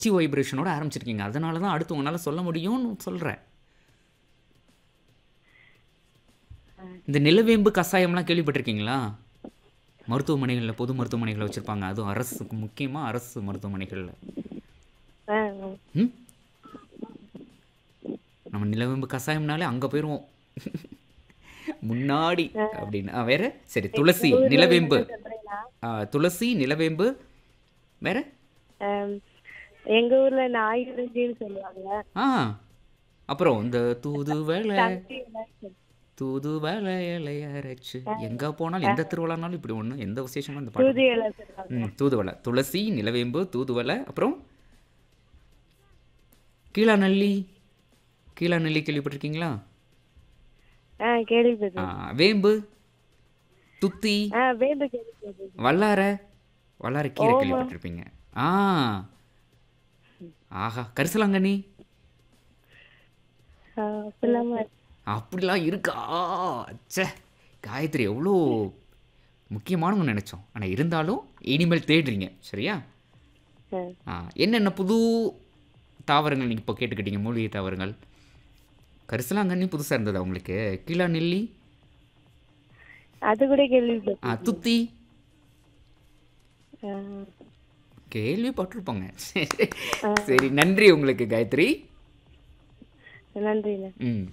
C வைப்ரேஷனோட ஆரம்பிச்சிருக்கீங்க அதனால தான் அடுத்து உங்களால் சொல்ல முடியும்னு சொல்கிறேன் இந்த நிலவேம்பு கஷாயம்லாம் கேள்விப்பட்டிருக்கீங்களா மருத்துவமனைகளில் பொது மருத்துவமனைகளில் வச்சுருப்பாங்க அதுவும் அரசுக்கு முக்கியமாக அரசு மருத்துவமனைகளில் ஆ ம் நம்ம நிலவேம்பு கஷாயம்னாலே அங்கே போயிடுவோம் முன்னாடி அப்படின்னு ஆ, வேற சரி துளசி நிலவேம்பு சொல்றீங்களா ஆ, துளசி நிலவேம்பு வேற ஆம், எங்க ஊர்ல நாயுருஞ்சின்னு சொல்லுவாங்க ஆ அப்புறம் இந்த தூது வேலை தந்தி எல்லாம் சொல்லு- தூது வேலை இலைய அரைச்சு எங்கே போனாலும் எந்த திருவிழானாலும் இப்படி ஒன்று எந்த விசேஷமும் இந்த பாட்டு தூதி எல்லாம் சொல்லுவாங்க ம் தூதுவளை துளசி நிலவேம்பு தூதுவளை அப்புறம் கீழாநல்லி கீழாநல்லி கேள்விப்பட்டிருக்கீங்களா ஆ கேள்விப்பட்டேன் ஆ, வேம்பு துத்தி ஆ வேம்பு கேள்விப்பட்டேன் வல்லார வல்லார கீரை கேள்விப்பட்டிருப்பீங்க ஆ ஆஹா கரிசலாங்கண்ணி ஆ, அப்படிலாமா அப்படிலாம் இருக்கா ச்சே காயத்ரி எவ்வளோ முக்கியமானவங்க நினச்சோம் ஆனால் இருந்தாலும் இனிமேல் தேடுறீங்க சரியா ஆ. ஆ என்னென்ன புது தாவரங்கள் நீங்கள் இப்போ கேட்டுக்கிட்டீங்க மூலிகை தாவரங்கள் கரிசலாங்கண்ணி புதுசாக இருந்ததா உங்களுக்கு கீழா நெல்லி அது கூட கேள்விப்பட்டேன் ஆ துத்தி ஆ. கேள்விப்பட்டிருப்பாங்க சரி நன்றி உங்களுக்கு காயத்ரி நன்றிண்ணா ம்